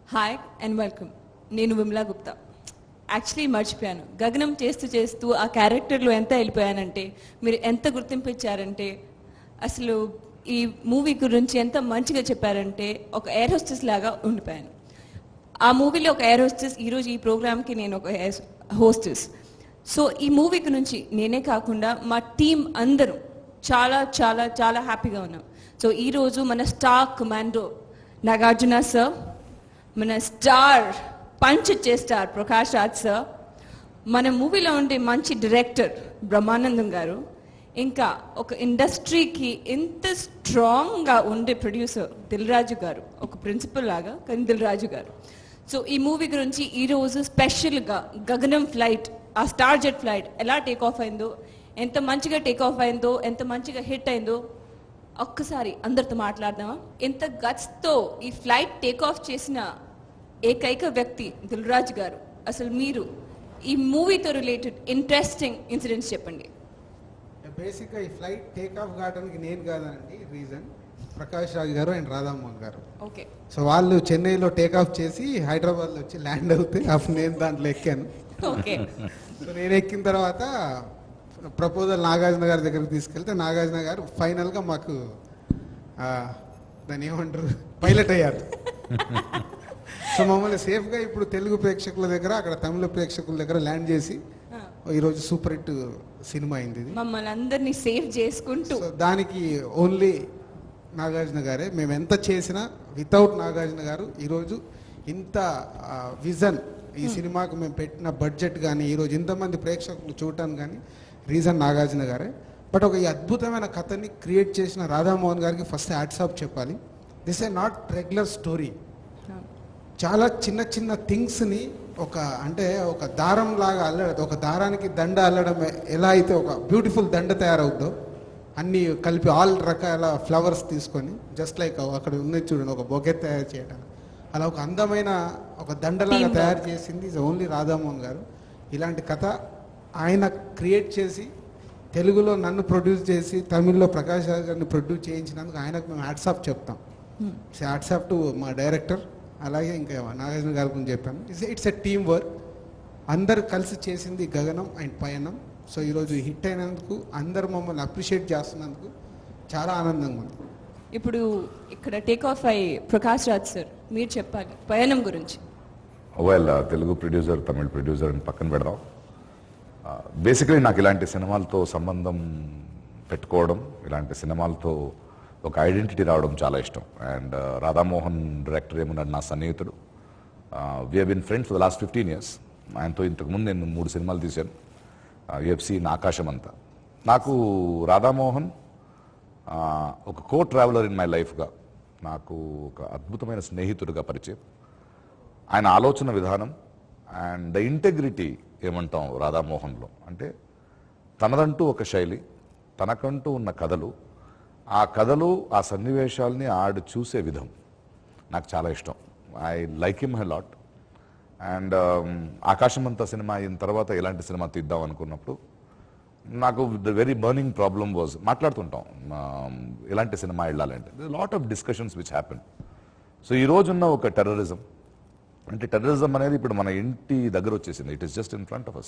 Hi and welcome నేను విమలా Gupta actually మర్చిపోయాను గగనం చేస్తూ చేస్తూ ఆ క్యారెక్టర్లో ఎంత వెళ్ళిపోయానంటే మీరు ఎంత గుర్తింపు ఇచ్చారంటే అసలు ఈ మూవీ గురించి ఎంత మంచిగా చెప్పారంటే ఒక ఎయిర్ హోస్టెస్ లాగా ఉండిపోయాను ఆ మూవీలో ఒక ఎయిర్ హోస్టెస్ ఈరోజు ఈ ప్రోగ్రామ్కి నేను ఒక ఎయిర్ హోస్టెస్ సో ఈ మూవీ గురించి నేనే కాకుండా మా టీం అందరూ చాలా చాలా చాలా హ్యాపీగా ఉన్నాం సో ఈరోజు మన స్టార్ కమాండో నాగార్జున సార్ మన star punch star Prakash Raj sir మన మూవీలో ఉండే మంచి డైరెక్టర్ బ్రహ్మానందం గారు ఇంకా ఒక ఇండస్ట్రీకి ఎంత స్ట్రాంగ్గా ఉండే ప్రొడ్యూసర్ దిల్ రాజు గారు ఒక ప్రిన్సిపల్ లాగా కానీ దిల్ రాజు గారు సో ఈ మూవీ గురించి ఈరోజు స్పెషల్గా గగనం ఫ్లైట్ ఆ స్టార్ జెట్ ఫ్లైట్ ఎలా టేక్ ఆఫ్ అయిందో ఎంత మంచిగా టేక్ ఆఫ్ అయిందో ఎంత మంచిగా హిట్ అయిందో ఒక్కసారి అందరితో మాట్లాడదామా ఎంత గట్స్తో ఈ ఫ్లైట్ టేక్ ఆఫ్ చేసిన ఏకైక వ్యక్తి దిల్రాజ్ గారు అసలు మీరు ఈ మూవీతో రిలేటెడ్ ఇంట్రెస్టింగ్ ఇన్సిడెంట్స్ చెప్పండి బేసిక్గా ఈ ఫ్లైట్ టేక్ ఆఫ్ కావడానికి నేను కాదండి రీజన్ ప్రకాష్ రాజ్ గారు అండ్ రాధామోహన్ గారు ఓకే సో వాళ్ళు చెన్నైలో టేక్ ఆఫ్ చేసి హైదరాబాద్లో వచ్చి ల్యాండ్ అవుతే అప్పుడు నేను దాంట్లో ఎక్కాను ఓకే సో నేను ఎక్కిన తర్వాత ప్రపోజల్ నాగార్జున గారి దగ్గరికి తీసుకెళ్తే నాగార్జున గారు ఫైనల్గా మాకు ఆ, దాన్ని ఏమంటారు పైలట్ అయ్యారు సో మమ్మల్ని సేఫ్గా ఇప్పుడు తెలుగు ప్రేక్షకుల దగ్గర అక్కడ తమిళ ప్రేక్షకుల దగ్గర ల్యాండ్ చేసి ఈరోజు సూపర్ హిట్ సినిమా అయింది ఇది మమ్మల్ని అందరినీ సేవ్ చేసుకుంటూ సో దానికి ఓన్లీ నాగార్జున గారే మేము ఎంత చేసినా వితౌట్ నాగార్జున గారు ఈరోజు ఇంత విజన్ ఈ సినిమాకు మేము పెట్టిన బడ్జెట్ కానీ ఈరోజు ఇంతమంది ప్రేక్షకులు చూడటానికి కానీ రీజన్ నాగార్జున గారే బట్ ఒక ఈ అద్భుతమైన కథని క్రియేట్ చేసిన రాధామోహన్ గారికి ఫస్ట్ హ్యాట్సాప్ చెప్పాలి this a not regular story చాలా చిన్న చిన్న థింగ్స్ని ఒక అంటే ఒక దారం లాగా అల్లడం ఒక దారానికి దండ అల్లడం ఎలా అయితే ఒక బ్యూటిఫుల్ దండ తయారవుద్దో అన్ని కలిపి ఆల్ రకాల ఫ్లవర్స్ తీసుకొని జస్ట్ లైక్ అక్కడ ఉన్నది చూడండి ఒక బొకే తయారు చేయడం అలా ఒక అందమైన ఒక దండలాగా Teamwork. తయారు చేసింది ఓన్లీ రాధామోహన్ గారు ఇలాంటి కథ ఆయన క్రియేట్ చేసి తెలుగులో నన్ను ప్రొడ్యూస్ చేసి తమిళ్లో ప్రకాష్ రాజ్ గారిని ప్రొడ్యూస్ చేయించినందుకు ఆయనకు మేము హ్యాట్సాప్ చెప్తాం హ్యాట్సాప్ టు మా డైరెక్టర్ అలాగే ఇంకా నాగార్జున గారి గురించి చెప్పాను it's it's a team work అందరు కలిసి చేసింది గగనం అండ్ పయనం సో ఈరోజు హిట్ అయినందుకు అందరు మమ్మల్ని అప్రిషియేట్ చేస్తున్నందుకు చాలా ఆనందంగా ఉంది ఇప్పుడు ఇక్కడ టేక్ ఆఫ్ అయ్యి ప్రకాష్ రాజ్ సార్ మీరు చెప్పాలి పయనం గురించి వెల్ తెలుగు ప్రొడ్యూసర్ తమిళ ప్రొడ్యూసర్ అని పక్కన పెడదాం బేసికలీ నాకు ఇలాంటి సినిమాలతో సంబంధం పెట్టుకోవడం ఇలాంటి సినిమాలతో ఒక ఐడెంటిటీ రావడం చాలా ఇష్టం అండ్ రాధామోహన్ డైరెక్టర్ ఏమన్నాడు నా సన్నిహితుడు we bin friends for the last fifteen years ఆయనతో ఇంతకుముందు నేను మూడు సినిమాలు తీశాను యుఎఫ్సి ఆకాశం అంతా నాకు రాధామోహన్ ఆ, ఒక కో ట్రావెలర్ ఇన్ మై లైఫ్గా నాకు ఒక అద్భుతమైన స్నేహితుడిగా పరిచయం ఆయన ఆలోచన విధానం అండ్ ద ఇంటెగ్రిటీ ఏమంటాం రాధామోహన్లో అంటే తనదంటూ ఒక శైలి తనకంటూ ఉన్న కథలు ఆ కథలు ఆ సన్నివేశాల్ని ఆడు చూసే విధం నాకు చాలా ఇష్టం I like him he lot and ఆకాశమంత సినిమా అయిన తర్వాత ఎలాంటి సినిమా తీద్దాం అనుకున్నప్పుడు నాకు the very burning problem was మాట్లాడుతుంటాం um, ఎలాంటి సినిమా వెళ్ళాలంటే lot of discussions which happen so ఈ రోజున్న ఒక టెర్రరిజం అంటే టెర్రరిజం అనేది ఇప్పుడు మన ఇంటి దగ్గర వచ్చేసింది it is just in front of us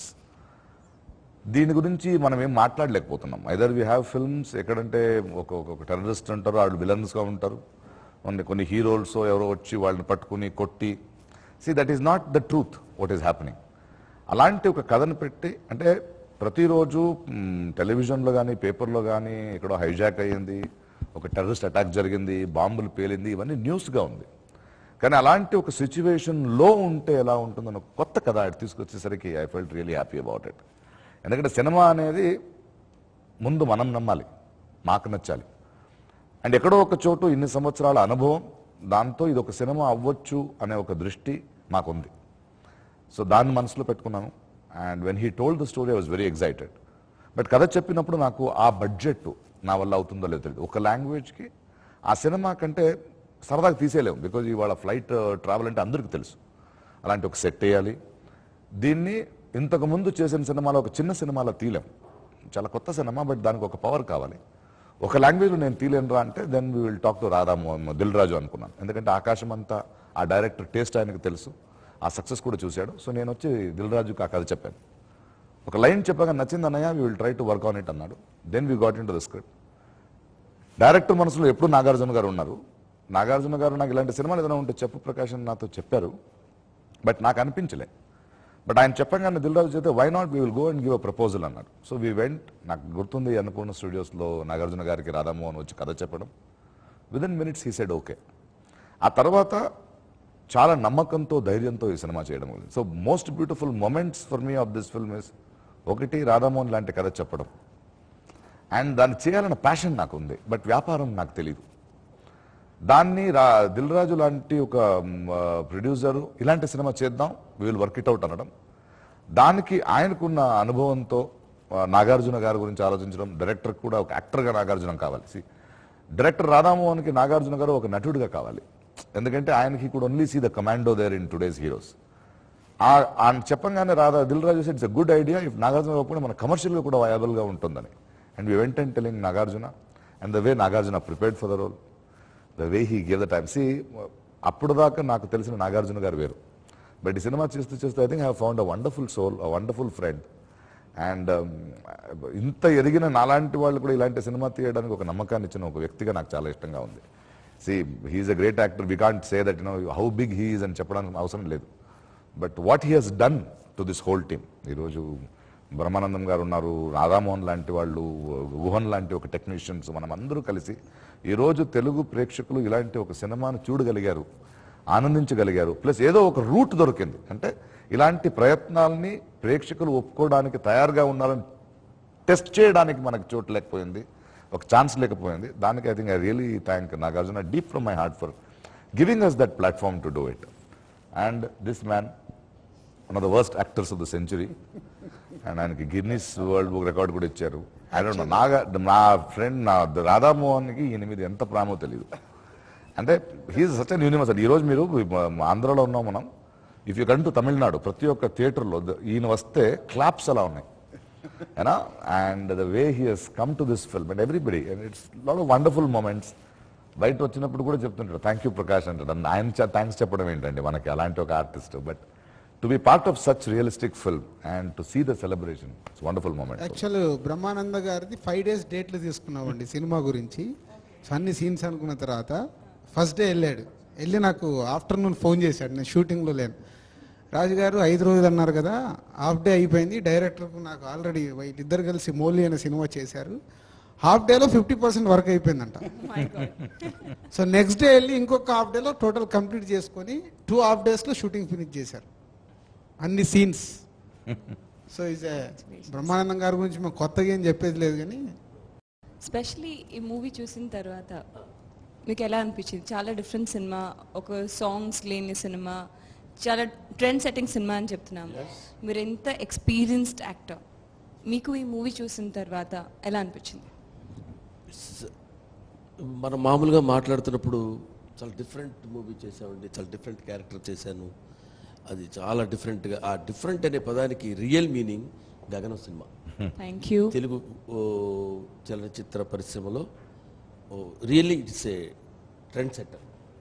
దీని గురించి మనం ఏం మాట్లాడలేకపోతున్నాం ఐదర్ వీ హ్యావ్ ఫిల్మ్స్ ఎక్కడంటే ఒక ఒక- ఒక టెర్రరిస్ట్ ఉంటారు వాళ్ళు విలన్స్గా ఉంటారు కొన్ని కొన్ని హీరోల్స్ ఎవరో వచ్చి వాళ్ళని పట్టుకుని కొట్టి see that is not the truth what is happening అలాంటి ఒక కథను పెట్టి అంటే ప్రతిరోజు మ్, టెలివిజన్లో కానీ పేపర్లో కానీ ఎక్కడో హైజాక్ అయ్యింది ఒక టెర్రరిస్ట్ అటాక్ జరిగింది బాంబులు పేలింది ఇవన్నీ న్యూస్గా ఉంది కానీ అలాంటి ఒక సిచ్యువేషన్లో ఉంటే ఎలా ఉంటుందని ఒక కొత్త కథ ఆడ తీసుకొచ్చేసరికి I felt really happy about it ఎందుకంటే సినిమా అనేది ముందు మనం నమ్మాలి మాకు నచ్చాలి అండ్ ఎక్కడో ఒక చోటు ఇన్ని సంవత్సరాల అనుభవం దాంతో ఇది ఒక సినిమా అవ్వచ్చు అనే ఒక దృష్టి మాకుంది సో దాన్ని మనసులో పెట్టుకున్నాను and when he told the story I was very excited but కథ చెప్పినప్పుడు నాకు ఆ బడ్జెట్ నా వల్ల అవుతుందో లేదో తెలియదు ఒక లాంగ్వేజ్కి ఆ సినిమా కంటే సరదాగా తీసేయలేము బికాజ్ ఇవాళ ఫ్లైట్ ట్రావెల్ అంటే అందరికీ తెలుసు అలాంటి ఒక సెట్ వేయాలి దీన్ని ఇంతకు ముందు చేసిన సినిమాలో ఒక చిన్న సినిమాలో తీలేం చాలా కొత్త సినిమా బట్ దానికి ఒక పవర్ కావాలి ఒక లాంగ్వేజ్లో నేను తీలేనురా అంటే then we will talk to Radha మో- దిల్ రాజు అనుకున్నాను ఎందుకంటే ఆకాశం అంతా ఆ డైరెక్టర్ టేస్ట్ ఆయనకు తెలుసు ఆ సక్సెస్ కూడా చూశాడు సో నేను వచ్చి దిల్ రాజుకి ఆ కథ చెప్పాను ఒక లైన్ చెప్పాక నచ్చింది అన్నయ్య we will try to work on it అన్నాడు then we got in to the script director మనసులో ఎప్పుడు నాగార్జున గారు ఉన్నారు నాగార్జున గారు నాకు ఇలాంటి సినిమాలు ఏదైనా ఉంటే చెప్పు ప్రకాశం నాతో చెప్పారు బట్ నాకు అనిపించలే బట్ ఆయన చెప్పగానే దిల్ రాజు చేస్తే why not we will go and give a proposal అన్నారు సో వీ వెంట్ నాకు గుర్తుంది అన్నపూర్ణ స్టూడియోస్లో నాగార్జున గారికి రాధామోహన్ వచ్చి కథ చెప్పడం with in minutes he said okay ఆ తర్వాత చాలా నమ్మకంతో ధైర్యంతో ఈ సినిమా చేయడం so most beautiful moments for me of this film is ఒకటి రాధామోహన్ లాంటి కథ చెప్పడం అండ్ దాన్ని చేయాలన్న ప్యాషన్ నాకు ఉంది బట్ వ్యాపారం నాకు తెలియదు దాన్ని రా దిల్ రాజు లాంటి ఒక ప్రొడ్యూసర్ ఇలాంటి సినిమా చేద్దాం విల్ వర్క్ ఇట్ అవుట్ అనడం దానికి ఆయనకున్న అనుభవంతో ఆ, నాగార్జున గారి గురించి ఆలోచించడం డైరెక్టర్ కూడా ఒక యాక్టర్గా నాగార్జున కావాలి See, డైరెక్టర్ రాధామోహన్కి నాగార్జున గారు ఒక నటుడిగా కావాలి ఎందుకంటే ఆయనకి కూడా only see the commando there in today's heroes ఆయన చెప్పంగానే Radha Dil Raju it's a good idea if Nagarjuna ఒప్పుకుంటే మన కమర్షియల్గా కూడా వయబుల్గా ఉంటుందని and we went and telling Nagarjuna and the way Nagarjuna prepared for the role the way he gave the time సి అప్పుడు దాకా నాకు తెలిసిన నాగార్జున గారు వేరు బట్ ఈ సినిమా చేస్తూ చేస్తూ I think have found a wonderful soul a wonderful friend and ఇంత ఎదిగిన నాలాంటి వాళ్ళు కూడా ఇలాంటి సినిమా తీయడానికి ఒక నమ్మకాన్ని ఇచ్చిన ఒక వ్యక్తిగా నాకు చాలా ఇష్టంగా ఉంది see he's a great actor we can't say that no how big he's అని చెప్పడానికి అవసరం లేదు but what he has done to this whole team ఈరోజు బ్రహ్మానందం గారు ఉన్నారు రాధామోహన్ లాంటి వాళ్ళు గుహన్ లాంటి ఒక టెక్నీషియన్స్ మనం అందరూ కలిసి ఈరోజు తెలుగు ప్రేక్షకులు ఇలాంటి ఒక సినిమాను చూడగలిగారు ఆనందించగలిగారు ప్లస్ ఏదో ఒక రూట్ దొరికింది అంటే ఇలాంటి ప్రయత్నాల్ని ప్రేక్షకులు ఒప్పుకోవడానికి తయారుగా ఉన్నారని టెస్ట్ చేయడానికి మనకు చోటు లేకపోయింది ఒక ఛాన్స్ లేకపోయింది దానికి I think I really thank Nagarjuna deep from my heart for giving us that platform to do it and this man one of the worst actors of the century and ఆయనకి Guinness world book record కూడా ఇచ్చారు I don't know Naga నా friend నా రాధామోహన్కి ఈయన మీద ఎంత ప్రామో తెలియదు అంటే హీఈస్ సచ్ అన్ యూనివర్సిటీ ఈరోజు మీరు మ- ఆంధ్రాలో ఉన్నాం మనం if you can to Tamil Nadu ప్రతి ఒక్క థియేటర్లో ఈయన వస్తే క్లాప్స్ అలా ఉన్నాయి ఏనా and the way he Hess come to this film and everybody and it's lot of wonderful moments బయట వచ్చినప్పుడు కూడా చెప్తుంటారు థ్యాంక్ యూ ప్రకాష్ అంటాడు And ఆయన థ్యాంక్స్ చెప్పడం ఏంటండి మనకి అలాంటి ఒక artist but to be part of such realistic film and to see the celebration it's wonderful moment actual Brahmananda గారిది ఫైవ్ డేస్ డేట్లు తీసుకున్నామండి సినిమా గురించి సో అన్ని సీన్స్ అనుకున్న తర్వాత ఫస్ట్ డే వెళ్ళాడు వెళ్ళి నాకు ఆఫ్టర్నూన్ ఫోన్ చేశాడు నేను షూటింగ్లో లేను రాజుగారు ఐదు రోజులు అన్నారు కదా హాఫ్ డే అయిపోయింది డైరెక్టర్కు నాకు ఆల్రెడీ వీళ్ళిద్దరు కలిసి మోలీ అనే సినిమా చేశారు హాఫ్ డేలో ఫిఫ్టీ పర్సెంట్ వర్క్ అయిపోయిందంట my god so next day వెళ్ళి ఇంకొక హాఫ్ డేలో టోటల్ కంప్లీట్ చేసుకొని టూ హాఫ్ డేస్లో షూటింగ్ ఫినిష్ చేశారు అన్ని సీన్స్ సో ఇస్ బ్రహ్మానందం గారి గురించి మేము కొత్తగా ఏం చెప్పేది లేదు కానీ స్పెషలీ ఈ మూవీ చూసిన తర్వాత మీకు ఎలా అనిపించింది చాలా డిఫరెంట్ సినిమా ఒక సాంగ్స్ లేని సినిమా చాలా ట్రెండ్ సెట్టింగ్ సినిమా అని చెప్తున్నాము మీరు ఎంత ఎక్స్పీరియన్స్డ్ యాక్టర్ మీకు ఈ మూవీ చూసిన తర్వాత ఎలా అనిపించింది మనం మామూలుగా మాట్లాడుతున్నప్పుడు చాలా డిఫరెంట్ మూవీ చేసామండి చాలా డిఫరెంట్ క్యారెక్టర్ చేశాను అది చాలా డిఫరెంట్గా ఆ డిఫరెంట్ అనే పదానికి real meaning Gaganam cinema thank you Telugu ఓ, చలనచిత్ర పరిశ్రమలో really it's a trend setter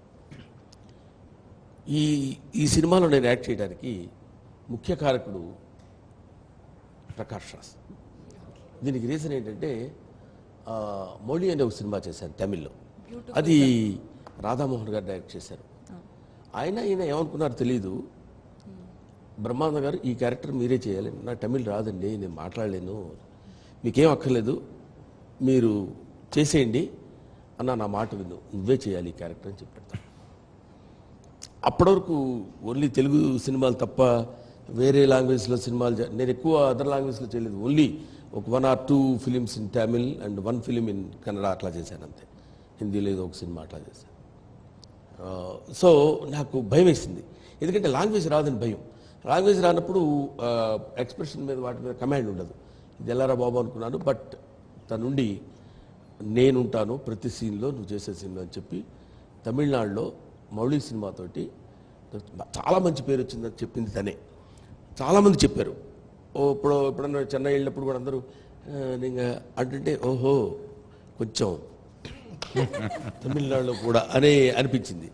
ఈ ఈ సినిమాలో నేను యాక్ట్ చేయడానికి ముఖ్య కారకుడు ప్రకాష్ రాజ్ దీనికి రీజన్ ఏంటంటే ఆ, మౌళి అనే ఒక సినిమా చేశాను తమిళ్లో అది రాధామోహన్ గారు డైరెక్ట్ చేశారు ఆయన ఈయన ఏమనుకున్నారో తెలియదు బ్రహ్మానంద గారు ఈ క్యారెక్టర్ మీరే చేయాలి నాకు తమిళ్ రాదండి నేను మాట్లాడలేను మీకేం అక్కర్లేదు మీరు చేసేయండి అన్న నా మాట విను నువ్వే చేయాలి ఈ క్యారెక్టర్ అని చెప్పాడు అప్పటి వరకు ఓన్లీ తెలుగు సినిమాలు తప్ప వేరే లాంగ్వేజ్లో సినిమాలు చే- నేను ఎక్కువ అదర్ లాంగ్వేజ్లో చేయలేదు ఓన్లీ ఒక one or two films in Tamil and one film in Kannada అట్లా చేశాను అంతే హిందీలో ఏదో ఒక సినిమా అట్లా చేశాను ఆ, సో నాకు భయం వేసింది ఎందుకంటే లాంగ్వేజ్ రాదని భయం లాంగ్వేజ్ రానప్పుడు ఎక్స్ప్రెషన్ మీద వాటి మీద కమాండ్ ఉండదు ఇది ఎలారా బాబు అనుకున్నాను బట్ తన నుండి నేనుంటాను ప్రతి సీన్లో నువ్వు చేసే సీన్లో అని చెప్పి తమిళనాడులో మౌళి సినిమాతోటి చాలా మంచి పేరు వచ్చిందని చెప్పింది తనే చాలామంది చెప్పారు ఓ ఇప్పుడు ఎప్పుడన్నా చెన్నై వెళ్ళినప్పుడు కూడా అందరూ "ఆ, ఇంకా అంటుంటే ఓహో కొంచెం తమిళనాడులో కూడా అనే అనిపించింది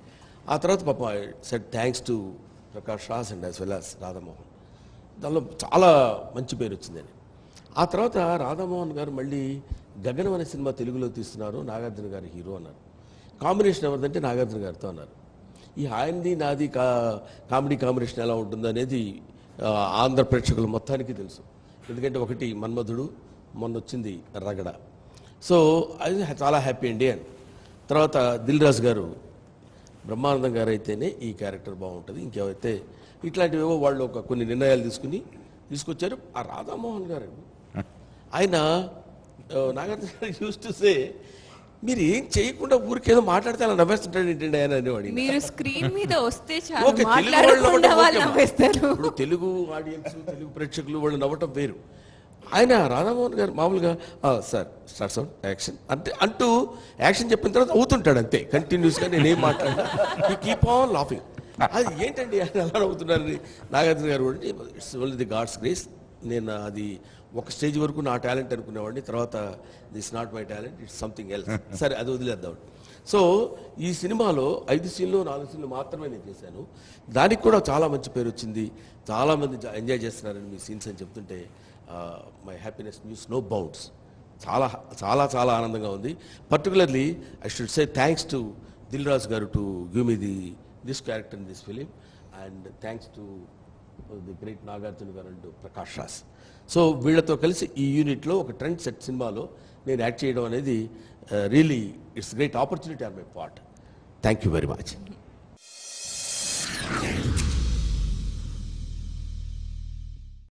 ఆ తర్వాత పాప set thanks to Prakash Raj and as well as Radhamohan దానిలో చాలా మంచి పేరు వచ్చిందని ఆ తర్వాత రాధామోహన్ గారు మళ్ళీ గగనం అనే సినిమా తెలుగులో తీస్తున్నారు నాగార్జున గారి హీరో అన్నారు కాంబినేషన్ ఎవరిదంటే నాగార్జున గారితో అన్నారు ఈ ఆయనది నాది కా కామెడీ కాంబినేషన్ ఎలా ఉంటుంది అనేది ఆ, ఆంధ్ర ప్రేక్షకులు మొత్తానికి తెలుసు ఎందుకంటే ఒకటి మన్మధుడు మొన్న వచ్చింది రగడ సో అది చాలా హ్యాపీ అండి అని తర్వాత దిల్ రాజు గారు బ్రహ్మానందం గారు అయితేనే ఈ క్యారెక్టర్ బాగుంటుంది ఇంకెవరైతే ఇట్లాంటివేవో వాళ్ళు ఒక కొన్ని నిర్ణయాలు తీసుకుని తీసుకొచ్చారు ఆ రాధామోహన్ గారు ఆయన ఆ, నాగార్జున గారు యూస్ టు సే మీరు ఏం చేయకుండా ఊరికేదో మాట్లాడితే అలా నవ్వేస్తుంటాడు ఏంటండి ఆయన అనేవాడు మీరు స్క్రీన్ మీద వస్తే చాలు ఓకే, తెలుగు వాళ్ళు మాట్లాడకుండా నవ్వటం వాళ్ళు ఓకే. నవ్వేస్తారు ఇప్పుడు తెలుగు ఆడియన్స్ తెలుగు ప్రేక్షకులు వాళ్ళు నవ్వటం వేరు ఆయన రాధామోహన్ గారు మామూలుగా "ఆ, సార్ స్టార్ట్ సౌండ్ యాక్షన్ అంటే అంటూ యాక్షన్ చెప్పిన తర్వాత అవుతుంటాడు అంతే కంటిన్యూస్గా నేనేం మాట్లాడినా ఈ కీప్ ఆన్ లాఫింగ్ అది ఏంటండి ఆయన అలా నవ్వుతున్నారని నాగార్జున గారు కూడా it's only the god's grace నేను అది ఒక స్టేజ్ వరకు నా టాలెంట్ అనుకునేవాడిని తర్వాత this not my talent it's something else సరే అది వదిలేద్దాం సో ఈ సినిమాలో ఐదు సీన్లు నాలుగు సీన్లు మాత్రమే నేను చేశాను దానికి కూడా చాలా మంచి పేరు వచ్చింది చాలా మంది ఎంజాయ్ చేస్తున్నారని మీ సీన్స్ అని చెప్తుంటే my happiness knows no bounds చాలా చాలా చాలా ఆనందంగా ఉంది particularly I should say thanks to Dil Raju garu to give me the this character in this film and thanks to the great Nagarjuna garu and Prakash Raj so వీళ్ళతో కలిసి ఈ యూనిట్లో ఒక ట్రెండ్ సెట్ సినిమాలో నేను యాక్ట్ చేయడం అనేది really it's great opportunity or my part thank you very much